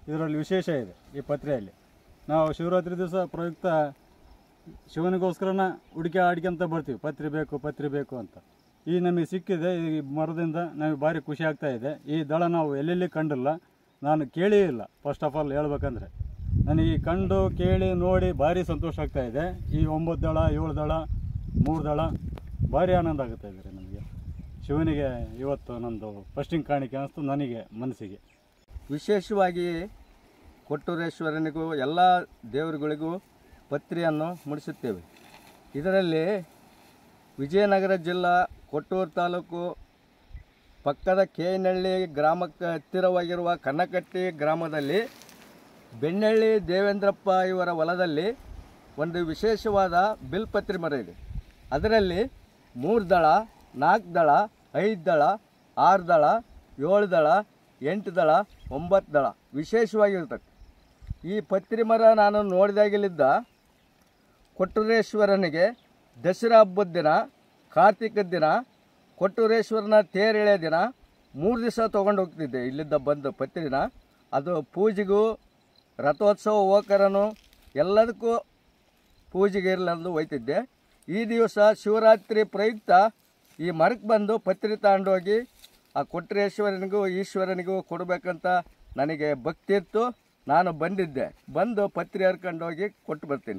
ಇದರಲ್ಲಿ ವಿಶೇಷ ಇದೆ ಈ ಪತ್ರೆಯಲ್ಲಿ ನಾವು ಶಿವರಾತ್ರಿ ದಿವಸ ಪ್ರಯುಕ್ತ ಶಿವನಿಗೋಸ್ಕರನ ಹುಡುಕಿ ಆಡ್ಕೊಂತ ಬರ್ತೀವಿ ಪತ್ರಿ ಬೇಕು ಪತ್ರಿ ಬೇಕು ಅಂತ ಈ ನಮಗೆ ಸಿಕ್ಕಿದೆ ಈ ಮರದಿಂದ ನಮಗೆ ಭಾರಿ ಖುಷಿ ಆಗ್ತಾ ಇದೆ ಈ ದಳ ನಾವು ಎಲ್ಲೆಲ್ಲಿ ಕಂಡಿಲ್ಲ ನಾನು ಕೇಳೇ ಇಲ್ಲ ಫಸ್ಟ್ ಆಫ್ ಆಲ್ ಹೇಳ್ಬೇಕಂದ್ರೆ ನನಗೆ ಈ ಕಂಡು ಕೇಳಿ ನೋಡಿ ಭಾರಿ ಸಂತೋಷ ಆಗ್ತಾ ಇದೆ ಈ ಒಂಬತ್ತು ದಳ ಏಳು ದಳ ಮೂರು ದಳ ಭಾರಿ ಆನಂದ ಆಗುತ್ತೆ ಇದೆ ನಮಗೆ ಶಿವನಿಗೆ ಇವತ್ತು ನಂದು ಫಸ್ಟಿಂಗ್ ಕಾಣಿಕೆ ಅನಿಸ್ತು ನನಗೆ ಮನಸ್ಸಿಗೆ ವಿಶೇಷವಾಗಿ ಕೊಟ್ಟೂರೇಶ್ವರನಿಗೂ ಎಲ್ಲ ದೇವರುಗಳಿಗೂ ಪತ್ರಿಯನ್ನು ಮುಡಿಸುತ್ತೇವೆ ಇದರಲ್ಲಿ ವಿಜಯನಗರ ಜಿಲ್ಲಾ ಕೊಟ್ಟೂರು ತಾಲೂಕು ಪಕ್ಕದ ಕೇನಹಳ್ಳಿ ಗ್ರಾಮಕ್ಕೆ ಹತ್ತಿರವಾಗಿರುವ ಕನ್ನಕಟ್ಟಿ ಗ್ರಾಮದಲ್ಲಿ ಬೆಣ್ಣಳ್ಳಿ ದೇವೇಂದ್ರಪ್ಪ ಇವರ ಹೊಲದಲ್ಲಿ ಒಂದು ವಿಶೇಷವಾದ ಬಿಲ್ಪತ್ರಿ ಮರ ಇದೆ ಅದರಲ್ಲಿ ಮೂರು ದಳ ನಾಲ್ಕು ದಳ ಐದು ದಳ ಆರು ದಳ ಏಳು ದಳ ಎಂಟು ದಳ ಒಂಬತ್ತು ದಳ ವಿಶೇಷವಾಗಿರ್ತದೆ ಈ ಪತ್ರಿ ಮರ ನಾನು ನೋಡಿದಾಗಲಿದ್ದ ಕೊಟ್ಟೂರೇಶ್ವರನಿಗೆ ದಸರಾ ಹಬ್ಬದ ದಿನ ಕಾರ್ತಿಕದ ದಿನ ಕೊಟ್ಟೂರೇಶ್ವರನ ತೇರೆಳೆಯ ದಿನ ಮೂರು ದಿವಸ ತೊಗೊಂಡು ಹೋಗ್ತಿದ್ದೆ ಇಲ್ಲಿದ್ದ ಬಂದು ಪತ್ರಿನ ಅದು ಪೂಜೆಗೂ ರಥೋತ್ಸವ ಹೋಕರನು ಎಲ್ಲದಕ್ಕೂ ಪೂಜೆಗೆ ಇರಲೆಂದು ಒಯ್ತಿದ್ದೆ ಈ ದಿವಸ ಶಿವರಾತ್ರಿ ಪ್ರಯುಕ್ತ ಈ ಮರಕ್ಕೆ ಬಂದು ಪತ್ರಿ ತಗೊಂಡೋಗಿ ಆ ಕೊಟ್ರೇಶ್ವರನಿಗೂ ಈಶ್ವರನಿಗೂ ಕೊಡಬೇಕಂತ ನನಗೆ ಭಕ್ತಿ ಇತ್ತು ನಾನು ಬಂದಿದ್ದೆ ಬಂದು ಪತ್ರಿ ಹರ್ಕೊಂಡೋಗಿ ಕೊಟ್ಟು ಬರ್ತೀನಿ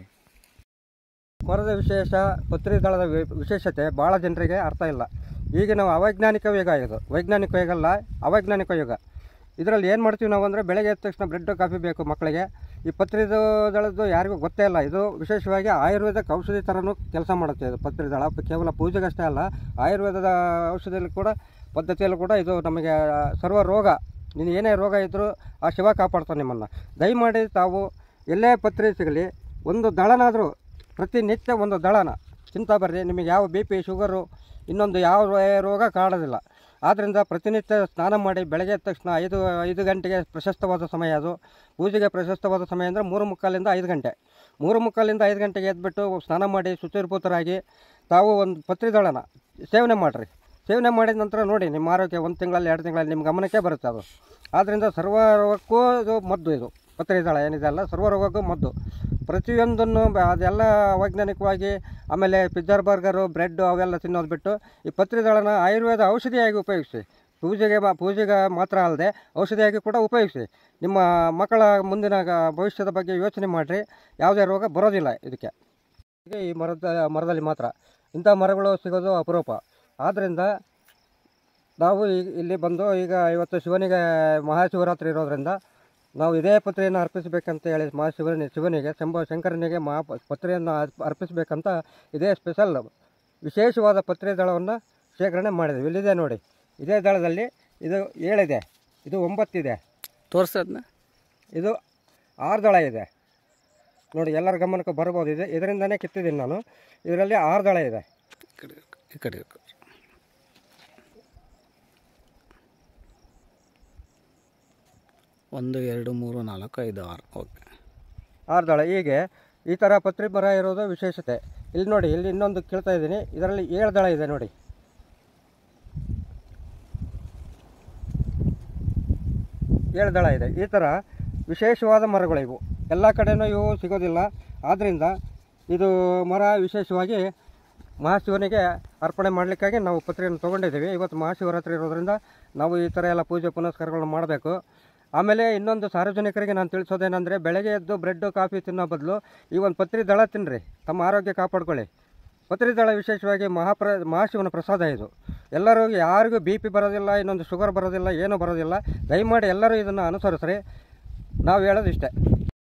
ಕೊರದ ವಿಶೇಷ ಪತ್ರಿ ದಳದ ವಿ- ವಿಶೇಷತೆ ಭಾಳ ಜನರಿಗೆ ಅರ್ಥ ಇಲ್ಲ ಈಗ ನಾವು ಅವೈಜ್ಞಾನಿಕ ಯುಗ ಇದು ವೈಜ್ಞಾನಿಕ ಯುಗ ಅಲ್ಲ ಅವೈಜ್ಞಾನಿಕ ಯುಗ ಇದರಲ್ಲಿ ಏನು ಮಾಡ್ತೀವಿ ನಾವು ಅಂದರೆ ಬೆಳಗ್ಗೆ ಎದ್ದ ತಕ್ಷಣ ಬ್ರೆಡ್ ಕಾಫಿ ಬೇಕು ಮಕ್ಕಳಿಗೆ ಈ ಪತ್ರಿದ ದಳದ್ದು ಯಾರಿಗೂ ಗೊತ್ತೇ ಇಲ್ಲ ಇದು ವಿಶೇಷವಾಗಿ ಆಯುರ್ವೇದಕ್ಕೆ ಔಷಧಿ ಥರನೂ ಕೆಲಸ ಮಾಡುತ್ತೆ ಇದು ಪತ್ರಿ ದಳ ಕೇವಲ ಪೂಜೆಗಷ್ಟೇ ಅಲ್ಲ ಆಯುರ್ವೇದದ ಔಷಧಿಯಲ್ಲಿ ಕೂಡ ಪದ್ಧತಿಯಲ್ಲೂ ಕೂಡ ಇದು ನಮಗೆ ಸರ್ವ ರೋಗ ನೀನು ಏನೇ ರೋಗ ಇದ್ದರೂ ಆ ಶಿವ ಕಾಪಾಡ್ತಾನೆ ನಿಮ್ಮನ್ನು ದಯಮಾಡಿ ತಾವು ಎಲ್ಲೇ ಪತ್ರಿ ಸಿಗಲಿ ಒಂದು ದಳನಾದರೂ ಪ್ರತಿನಿತ್ಯ ಒಂದು ದಳನ ತಿಂತಾ ಬರ್ರಿ ನಿಮಗೆ ಯಾವ ಬಿ ಪಿ ಶುಗರು ಇನ್ನೊಂದು ಯಾವ ರೋ- ರೋಗ ಕಾಡೋದಿಲ್ಲ ಆದ್ದರಿಂದ ಪ್ರತಿನಿತ್ಯ ಸ್ನಾನ ಮಾಡಿ ಬೆಳಗ್ಗೆ ಎದ್ದ ತಕ್ಷಣ ಐದು ಐದು ಗಂಟೆಗೆ ಪ್ರಶಸ್ತವಾದ ಸಮಯ ಅದು ಪೂಜೆಗೆ ಪ್ರಶಸ್ತವಾದ ಸಮಯ ಅಂದರೆ ಮೂರು ಮುಕ್ಕಾಲಿಂದ ಐದು ಗಂಟೆ ಮೂರು ಮುಕ್ಕಾಲಿಂದ ಐದು ಗಂಟೆಗೆ ಎದ್ಬಿಟ್ಟು ಸ್ನಾನ ಮಾಡಿ ಶುಚಿರ್ಭೂತರಾಗಿ ತಾವು ಒಂದು ಪತ್ರಿ ದಳನ ಸೇವನೆ ಮಾಡಿರಿ ಸೇವನೆ ಮಾಡಿದ ನಂತರ ನೋಡಿ ನಿಮ್ಮ ಆರೋಗ್ಯ ಒಂದು ತಿಂಗಳಲ್ಲಿ ಎರಡು ತಿಂಗಳಲ್ಲಿ ನಿಮ್ಮ ಗಮನಕ್ಕೆ ಬರುತ್ತೆ ಅದು ಆದ್ದರಿಂದ ಸರ್ವ ರೋಗಕ್ಕೂ ಇದು ಮದ್ದು ಇದು ಪತ್ರಿ ದಳ ಏನಿದೆ ಅಲ್ಲ ಸರ್ವ ರೋಗಕ್ಕೂ ಮದ್ದು ಪ್ರತಿಯೊಂದನ್ನು ಬ- ಅದೆಲ್ಲ ವೈಜ್ಞಾನಿಕವಾಗಿ ಆಮೇಲೆ ಪಿಜ್ಜರ್ ಬರ್ಗರು ಬ್ರೆಡ್ ಅವೆಲ್ಲ ತಿನ್ನೋದು ಬಿಟ್ಟು ಈ ಪತ್ರಿ ದಳನ ಆಯುರ್ವೇದ ಔಷಧಿಯಾಗಿ ಉಪಯೋಗಿಸಿ ಪೂಜೆಗೆ ಮಾ- ಪೂಜೆಗೆ ಮಾತ್ರ ಅಲ್ಲದೆ ಔಷಧಿಯಾಗಿ ಕೂಡ ಉಪಯೋಗಿಸಿ ನಿಮ್ಮ ಮಕ್ಕಳ ಮುಂದಿನ ಗ- ಭವಿಷ್ಯದ ಬಗ್ಗೆ ಯೋಚನೆ ಮಾಡಿರಿ ಯಾವುದೇ ರೋಗ ಬರೋದಿಲ್ಲ ಇದಕ್ಕೆ ಹೀಗೆ ಈ ಮರದ ಮರದಲ್ಲಿ ಮಾತ್ರ ಇಂಥ ಮರಗಳು ಸಿಗೋದು ಅಪರೂಪ ಆದ್ದರಿಂದ ನಾವು ಈ- ಇಲ್ಲಿ ಬಂದು ಈಗ ಇವತ್ತು ಶಿವನಿಗೆ ಮಹಾಶಿವರಾತ್ರಿ ಇರೋದ್ರಿಂದ ನಾವು ಇದೇ ಪತ್ರೆಯನ್ನು ಅರ್ಪಿಸಬೇಕಂತ ಹೇಳಿ ಮಹಾಶಿವನ ಶಿವನಿಗೆ ಶಂಭ ಶಂಕರನಿಗೆ ಮಹಾ ಪತ್ರೆಯನ್ನು ಅರ್ಪ್- ಅರ್ಪಿಸಬೇಕಂತ ಇದೇ ಸ್ಪೆಷಲ್ ವಿಶೇಷವಾದ ಪತ್ರೆ ದಳವನ್ನು ಶೇಖರಣೆ ಮಾಡಿದ್ವಿ ಇಲ್ಲಿದೆ ನೋಡಿ ಇದೇ ದಳದಲ್ಲಿ ಇದು ಏಳಿದೆ ಇದು ಒಂಬತ್ತಿದೆ ತೋರಿಸೋದನ್ನ ಇದು ಆರು ದಳ ಇದೆ ನೋಡಿ ಎಲ್ಲರ ಗಮನಕ್ಕೆ ಬರ್ಬೋದು ಇದೆ ಇದರಿಂದನೇ ಕಿತ್ತಿದ್ದೀನಿ ನಾನು ಇದರಲ್ಲಿ ಆರು ದಳ ಇದೆ ಈ ಕಡೆ ಈ ಕಡೆ ಈ ಕಡೆ. ಒಂದು ಎರಡು ಮೂರು ನಾಲ್ಕು ಐದು ಆರು ಓಕೆ ಆರು ದಳ ಹೀಗೆ ಈ ಥರ ಪತ್ರಿ ಮರ ಇರೋದು ವಿಶೇಷತೆ ಇಲ್ಲಿ ನೋಡಿ ಇಲ್ಲಿ ಇನ್ನೊಂದು ಕೇಳ್ತಾ ಇದ್ದೀನಿ ಇದರಲ್ಲಿ ಏಳು ದಳ ಇದೆ ನೋಡಿ ಏಳು ದಳ ಇದೆ ಈ ಥರ ವಿಶೇಷವಾದ ಮರಗಳು ಇವು ಎಲ್ಲ ಕಡೆನೂ ಇವು ಸಿಗೋದಿಲ್ಲ ಆದ್ದರಿಂದ ಇದು ಮರ ವಿಶೇಷವಾಗಿ ಮಹಾಶಿವನಿಗೆ ಅರ್ಪಣೆ ಮಾಡಲಿಕ್ಕಾಗಿ ನಾವು ಪತ್ರಿಯನ್ನು ತೊಗೊಂಡಿದ್ದೀವಿ ಇವತ್ತು ಮಹಾಶಿವರಾತ್ರಿ ಇರೋದ್ರಿಂದ ನಾವು ಈ ಥರ ಎಲ್ಲ ಪೂಜೆ ಪುನಸ್ಕಾರಗಳನ್ನ ಮಾಡಬೇಕು ಆಮೇಲೆ ಇನ್ನೊಂದು ಸಾರ್ವಜನಿಕರಿಗೆ ನಾನು ತಿಳಿಸೋದೇನೆಂದರೆ ಬೆಳಗ್ಗೆ ಎದ್ದು ಬ್ರೆಡ್ಡು ಕಾಫಿ ತಿನ್ನೋ ಬದಲು ಈ ಒಂದು ಪತ್ರಿ ದಳ ತಿನ್ನಿರಿ ತಮ್ಮ ಆರೋಗ್ಯ ಕಾಪಾಡ್ಕೊಳ್ಳಿ ಪತ್ರಿ ದಳ ವಿಶೇಷವಾಗಿ ಮಹಾಪ್ರ ಮಹಾಶಿವನ ಪ್ರಸಾದ ಇದು ಎಲ್ಲರೂ ಯಾರಿಗೂ ಬಿ ಪಿ ಬರೋದಿಲ್ಲ ಇನ್ನೊಂದು ಶುಗರ್ ಬರೋದಿಲ್ಲ ಏನೂ ಬರೋದಿಲ್ಲ ದಯಮಾಡಿ ಎಲ್ಲರೂ ಇದನ್ನು ಅನುಸರಿಸ್ರಿ ನಾವು ಹೇಳೋದು ಇಷ್ಟೇ